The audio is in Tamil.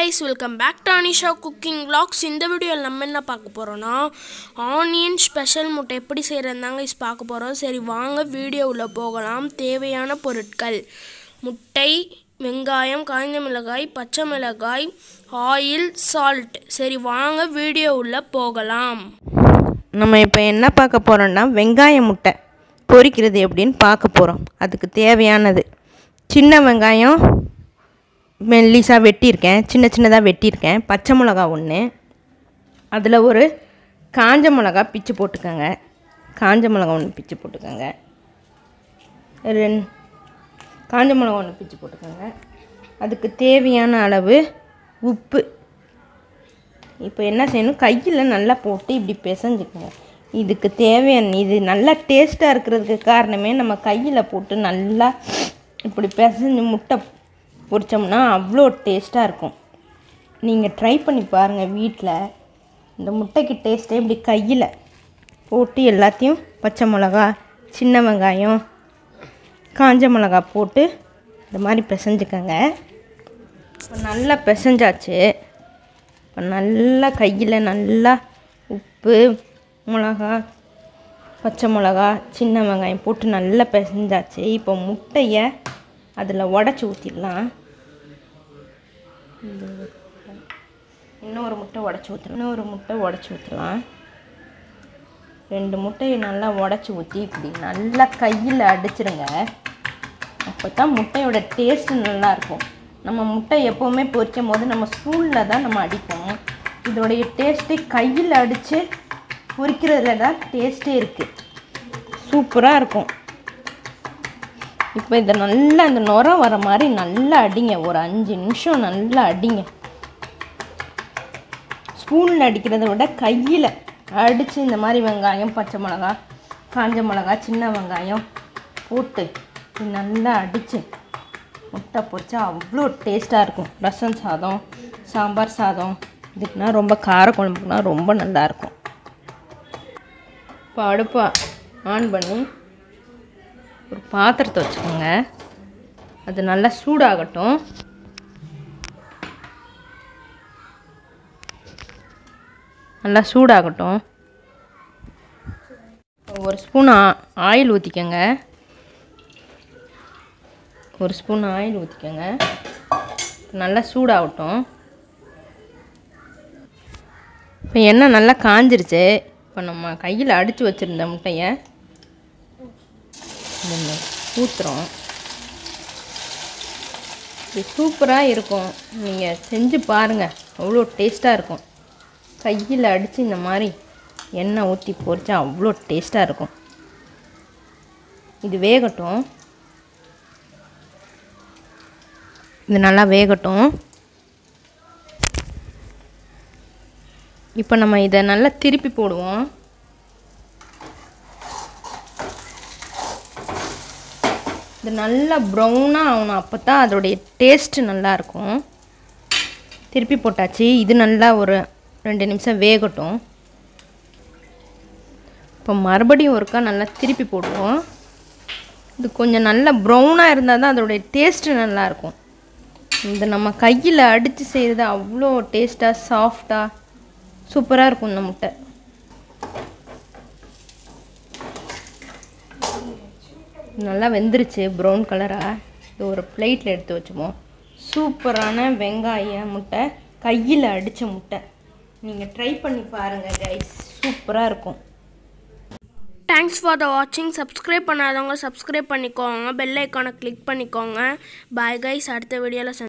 guys welcome back to Anisha cooking vlogs இந்த வீடியோவில் நம்ம என்ன பார்க்க போகிறோன்னா ஆனியன் ஸ்பெஷல் முட்டை எப்படி செய்கிறதாங்க இஸ் பார்க்க போகிறோம் சரி வாங்க வீடியோவில் போகலாம் தேவையான பொருட்கள் முட்டை வெங்காயம் காய்ந்த மிளகாய் பச்சை மிளகாய் ஆயில் சால்ட் சரி வாங்க வீடியோவில் போகலாம் நம்ம இப்போ என்ன பார்க்க போகிறோம்னா வெங்காய முட்டை பொரிக்கிறது எப்படின்னு பார்க்க போகிறோம் அதுக்கு தேவையானது சின்ன வெங்காயம் மெல்லிசாக வெட்டியிருக்கேன் சின்ன சின்னதாக வெட்டியிருக்கேன் பச்சை மிளகா ஒன்று அதில் ஒரு காஞ்ச மிளகா பிச்சு போட்டுக்கோங்க காஞ்ச மிளகா ஒன்று பிச்சு போட்டுக்கோங்க ரெண்டு காஞ்ச மிளகா ஒன்று பிச்சு போட்டுக்கோங்க அதுக்கு தேவையான அளவு உப்பு இப்போ என்ன செய்யணும் கையில் நல்லா போட்டு இப்படி பிசைஞ்சுக்கோங்க இதுக்கு தேவையான இது நல்லா டேஸ்ட்டாக இருக்கிறதுக்கு காரணமே நம்ம கையில் போட்டு நல்லா இப்படி பிசைஞ்சு முட்டை பொரிச்சோம்னா அவ்வளோ டேஸ்ட்டாக இருக்கும் நீங்கள் ட்ரை பண்ணி பாருங்கள் வீட்டில் இந்த முட்டைக்கு டேஸ்ட்டே இப்படி கையில் போட்டு எல்லாத்தையும் பச்சை மிளகா சின்ன வெங்காயம் காஞ்ச மிளகா போட்டு இந்த மாதிரி பிசைஞ்சுக்கோங்க இப்போ நல்லா பிசைஞ்சாச்சு இப்போ நல்லா கையில் நல்லா உப்பு மிளகா பச்சை மிளகா சின்ன வெங்காயம் போட்டு நல்லா பிசைஞ்சாச்சு இப்போ முட்டையை அதில் உடச்சி ஊற்றிடலாம் இன்னொரு முட்டை உடச்சி ஊற்றலாம் இன்னொரு முட்டை உடச்சி ஊற்றலாம் ரெண்டு முட்டையை நல்லா உடச்சி ஊற்றி இப்படி நல்லா கையில் அடிச்சிருங்க அப்போ தான் முட்டையோட டேஸ்ட்டு நல்லாயிருக்கும் நம்ம முட்டை எப்போவுமே பொரிக்கும் போது நம்ம ஸ்பூனில் தான் நம்ம அடிப்போம் இதோடைய டேஸ்ட்டே கையில் அடித்து பொரிக்கிறதுல தான் டேஸ்ட்டே இருக்குது சூப்பராக இருக்கும் இப்போ இதை நல்லா இந்த நுர வர மாதிரி நல்லா அடிங்க ஒரு அஞ்சு நிமிஷம் நல்லா அடிங்க ஸ்பூனில் அடிக்கிறத விட கையில் அடித்து இந்த மாதிரி வெங்காயம் பச்சை மிளகா காஞ்ச மிளகா சின்ன வெங்காயம் போட்டு இப்படி நல்லா அடித்து முட்டை பொரிச்சா அவ்வளோ டேஸ்ட்டாக இருக்கும் ரசம் சாதம் சாம்பார் சாதம் இதுக்குனா ரொம்ப கார குழம்புக்குனா ரொம்ப நல்லாயிருக்கும் இப்போ அடுப்பை ஆன் பண்ணி ஒரு பாத்திரத்தை வச்சுக்கோங்க அது நல்லா சூடாகட்டும் நல்லா சூடாகட்டும் ஒரு ஸ்பூன் ஆயில் ஊற்றிக்கோங்க ஒரு ஸ்பூன் ஆயில் ஊற்றிக்கோங்க நல்லா சூடாகட்டும் இப்போ எண்ணெய் நல்லா காஞ்சிருச்சு இப்போ நம்ம கையில் அடித்து வச்சுருந்த முட்டையை ஊற்றுறோம் இது சூப்பராக இருக்கும் நீங்கள் செஞ்சு பாருங்கள் அவ்வளோ டேஸ்ட்டாக இருக்கும் கையில் அடித்து இந்த மாதிரி எண்ணெய் ஊற்றி பொரிச்சா அவ்வளோ டேஸ்ட்டாக இருக்கும் இது வேகட்டும் இது நல்லா வேகட்டும் இப்போ நம்ம இதை நல்லா திருப்பி போடுவோம் இது நல்லா ப்ரௌனாக ஆகணும் அப்போ தான் அதோடைய டேஸ்ட்டு நல்லாயிருக்கும் திருப்பி போட்டாச்சு இது நல்லா ஒரு ரெண்டு நிமிஷம் வேகட்டும் இப்போ மறுபடியும் ஒருக்கா நல்லா திருப்பி போடுவோம் இது கொஞ்சம் நல்லா ப்ரௌனாக இருந்தால் தான் அதோடைய டேஸ்ட்டு நல்லாயிருக்கும் இந்த நம்ம கையில் அடித்து செய்கிறது அவ்வளோ டேஸ்ட்டாக சாஃப்டாக சூப்பராக இருக்கும் இந்த முட்டை நல்லா வெந்துருச்சு ப்ரௌன் கலராக இது ஒரு பிளேட்டில் எடுத்து வச்சுப்போம் சூப்பரான வெங்காய முட்டை கையில் அடித்த முட்டை நீங்கள் ட்ரை பண்ணி பாருங்கள் கைஸ் சூப்பராக இருக்கும் தேங்க்ஸ் ஃபார் த வாட்சிங் சப்ஸ்கிரைப் பண்ணாதவங்க சப்ஸ்கிரைப் பண்ணிக்கோங்க பெல் ஐக்கானை கிளிக் பண்ணிக்கோங்க பாய் கைஸ் அடுத்த வீடியோவில்